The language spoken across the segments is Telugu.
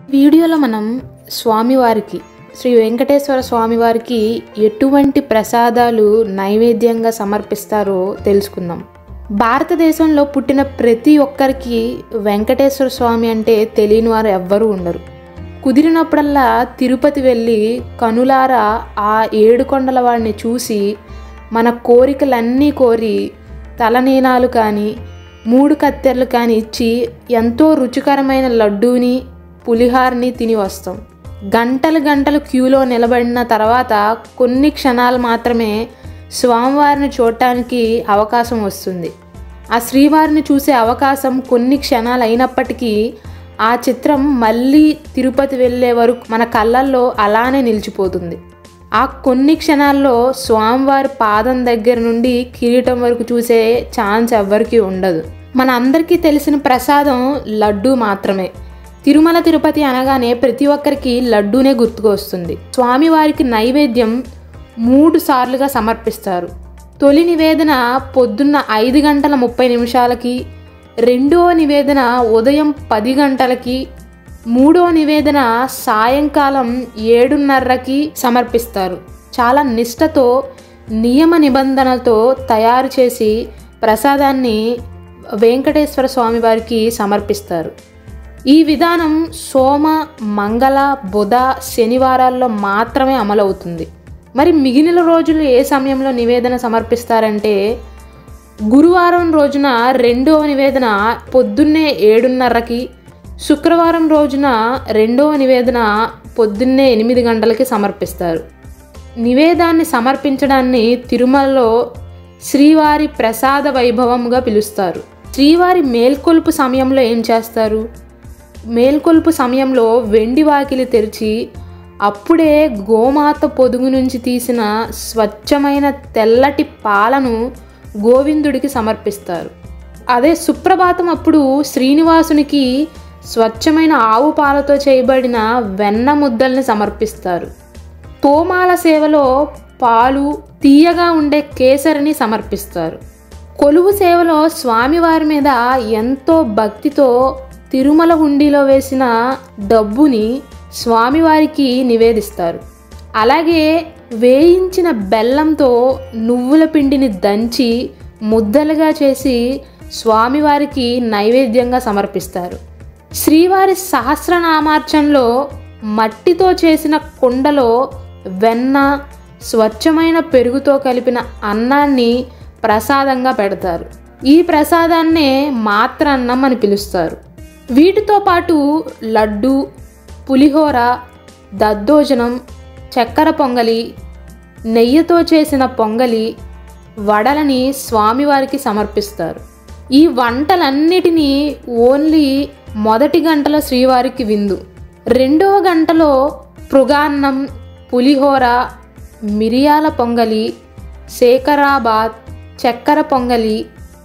వీడియోలో మనం స్వామివారికి శ్రీ వెంకటేశ్వర స్వామివారికి ఎటువంటి ప్రసాదాలు నైవేద్యంగా సమర్పిస్తారో తెలుసుకుందాం భారతదేశంలో పుట్టిన ప్రతి ఒక్కరికి వెంకటేశ్వర స్వామి అంటే తెలియని వారు ఎవ్వరూ ఉండరు కుదిరినప్పుడల్లా తిరుపతి వెళ్ళి కనులారా ఆ ఏడు కొండల వాడిని చూసి మన కోరికలన్నీ కోరి తలనీనాలు కానీ మూడు కత్తెరలు కానీ ఇచ్చి ఎంతో రుచికరమైన లడ్డూని పులిహారని తిని వస్తాం గంటలు గంటలు క్యూలో నిలబడిన తర్వాత కొన్ని క్షణాలు మాత్రమే స్వామివారిని చూడటానికి అవకాశం వస్తుంది ఆ శ్రీవారిని చూసే అవకాశం కొన్ని క్షణాలు అయినప్పటికీ ఆ చిత్రం మళ్ళీ తిరుపతి వెళ్ళే వరకు మన కళ్ళల్లో అలానే నిలిచిపోతుంది ఆ కొన్ని క్షణాల్లో స్వామివారి పాదం దగ్గర నుండి కిరీటం వరకు చూసే ఛాన్స్ ఎవ్వరికీ ఉండదు మన అందరికీ తెలిసిన ప్రసాదం లడ్డు మాత్రమే తిరుమల తిరుపతి అనగానే ప్రతి ఒక్కరికి లడ్డూనే గుర్తుకొస్తుంది స్వామివారికి నైవేద్యం మూడు సార్లుగా సమర్పిస్తారు తొలి నివేదన పొద్దున్న ఐదు గంటల ముప్పై నిమిషాలకి రెండవ నివేదన ఉదయం పది గంటలకి మూడో నివేదన సాయంకాలం ఏడున్నరకి సమర్పిస్తారు చాలా నిష్టతో నియమ నిబంధనలతో తయారు చేసి ప్రసాదాన్ని వెంకటేశ్వర స్వామి వారికి సమర్పిస్తారు ఈ విధానం సోమ మంగళ బుధ శనివారాల్లో మాత్రమే అమలవుతుంది మరి మిగిలిన రోజులు ఏ సమయంలో నివేదన సమర్పిస్తారంటే గురువారం రోజున రెండవ నివేదన పొద్దున్నే ఏడున్నరకి శుక్రవారం రోజున రెండవ నివేదన పొద్దున్నే ఎనిమిది గంటలకి సమర్పిస్తారు నివేదాన్ని సమర్పించడాన్ని తిరుమలలో శ్రీవారి ప్రసాద వైభవంగా పిలుస్తారు శ్రీవారి మేల్కొల్పు సమయంలో ఏం చేస్తారు మేల్కొల్పు సమయంలో వెండి వాకిలి తెరిచి అప్పుడే గోమాత పొదుగు నుంచి తీసిన స్వచ్ఛమైన తెల్లటి పాలను గోవిందుడికి సమర్పిస్తారు అదే సుప్రభాతం అప్పుడు శ్రీనివాసునికి స్వచ్ఛమైన ఆవు పాలతో చేయబడిన వెన్న ముద్దల్ని సమర్పిస్తారు తోమాల సేవలో పాలు తీయగా ఉండే కేసరిని సమర్పిస్తారు కొలువు సేవలో స్వామివారి మీద ఎంతో భక్తితో తిరుమల హుండీలో వేసిన డబ్బుని స్వామివారికి నివేదిస్తారు అలాగే వేయించిన బెల్లంతో నువ్వుల పిండిని దంచి ముద్దలుగా చేసి స్వామివారికి నైవేద్యంగా సమర్పిస్తారు శ్రీవారి సహస్రనామార్చనలో మట్టితో చేసిన కుండలో వెన్న స్వచ్ఛమైన పెరుగుతో కలిపిన అన్నాన్ని ప్రసాదంగా పెడతారు ఈ ప్రసాదాన్నే మాత్రాన్నం అని పిలుస్తారు వీటితో పాటు లడ్డు పులిహోర దద్దోజనం చక్కెర పొంగలి నెయ్యితో చేసిన పొంగలి వడలని స్వామివారికి సమర్పిస్తారు ఈ వంటలన్నిటినీ ఓన్లీ మొదటి గంటలో శ్రీవారికి విందు రెండవ గంటలో పృగాన్నం పులిహోర మిరియాల పొంగలి శేఖరాబాద్ చక్కెర పొంగలి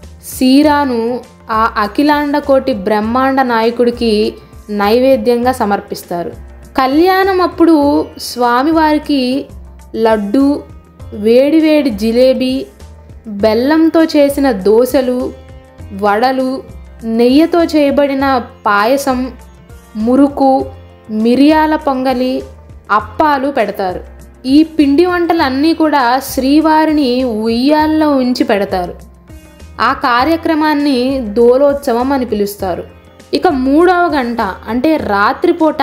సీరాను ఆ అఖిలాండ కోటి బ్రహ్మాండ నాయకుడికి నైవేద్యంగా సమర్పిస్తారు కళ్యాణం అప్పుడు స్వామివారికి లడ్డు వేడివేడి జిలేబీ బెల్లంతో చేసిన దోశలు వడలు నెయ్యితో చేయబడిన పాయసం మురుకు మిరియాల పొంగలి అప్పాలు పెడతారు ఈ పిండి వంటలన్నీ కూడా శ్రీవారిని ఉయ్యాల్లో ఉంచి పెడతారు ఆ కార్యక్రమాన్ని దోలోత్సవం అని పిలుస్తారు ఇక మూడవ గంట అంటే రాత్రిపూట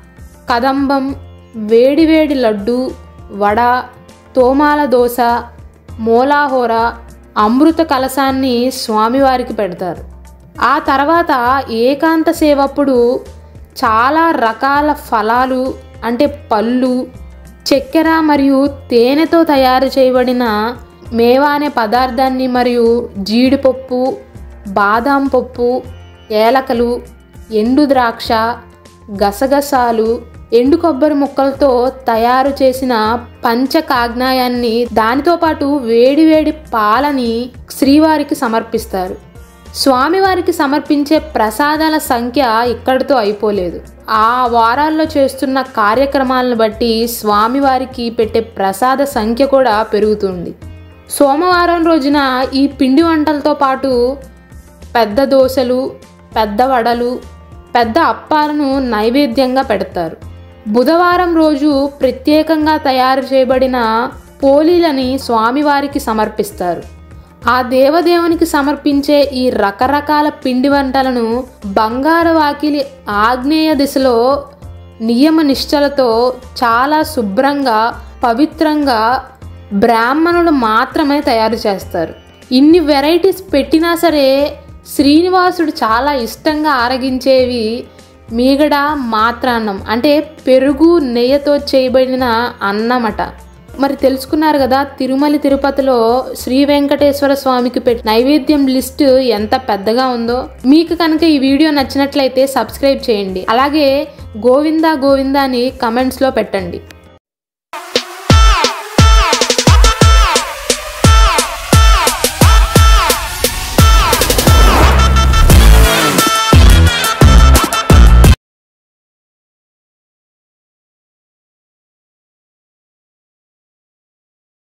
కదంబం వేడివేడి లడ్డు వడ తోమాల దోశ మోలాహోర అమృత కలశాన్ని స్వామివారికి పెడతారు ఆ తర్వాత ఏకాంత సేవప్పుడు చాలా రకాల ఫలాలు అంటే పళ్ళు చక్కెర మరియు తేనెతో తయారు చేయబడిన మేవా అనే పదార్థాన్ని మరియు జీడిపప్పు బాదాం పప్పు ఏలకలు ఎండు ద్రాక్ష గసగసాలు ఎండు కొబ్బరి ముక్కలతో తయారు చేసిన పంచకాగ్నాయాన్ని దానితో పాటు వేడివేడి పాలని శ్రీవారికి సమర్పిస్తారు స్వామివారికి సమర్పించే ప్రసాదాల సంఖ్య ఇక్కడితో అయిపోలేదు ఆ వారాల్లో చేస్తున్న కార్యక్రమాలను బట్టి స్వామివారికి పెట్టే ప్రసాద సంఖ్య కూడా పెరుగుతుంది సోమవారం రోజున ఈ పిండి వంటలతో పాటు పెద్ద దోశలు పెద్ద వడలు పెద్ద అప్పాలను నైవేద్యంగా పెడతారు బుధవారం రోజు ప్రత్యేకంగా తయారు చేయబడిన పోలీలని స్వామివారికి సమర్పిస్తారు ఆ దేవదేవునికి సమర్పించే ఈ రకరకాల పిండి వంటలను బంగారు వాకిలి ఆగ్నేయ దిశలో నియమ నిష్టలతో చాలా శుభ్రంగా పవిత్రంగా బ్రాహ్మణులు మాత్రమే తయారు చేస్తారు ఇన్ని వెరైటీస్ పెట్టినా సరే శ్రీనివాసుడు చాలా ఇష్టంగా ఆరగించేవి మీగడ మాత్రాన్నం అంటే పెరుగు నెయ్యితో చేయబడిన అన్నమట మరి తెలుసుకున్నారు కదా తిరుమల తిరుపతిలో శ్రీ వెంకటేశ్వర స్వామికి పెట్టి నైవేద్యం లిస్ట్ ఎంత పెద్దగా ఉందో మీకు కనుక ఈ వీడియో నచ్చినట్లయితే సబ్స్క్రైబ్ చేయండి అలాగే గోవిందా గోవిందా అని కమెంట్స్లో పెట్టండి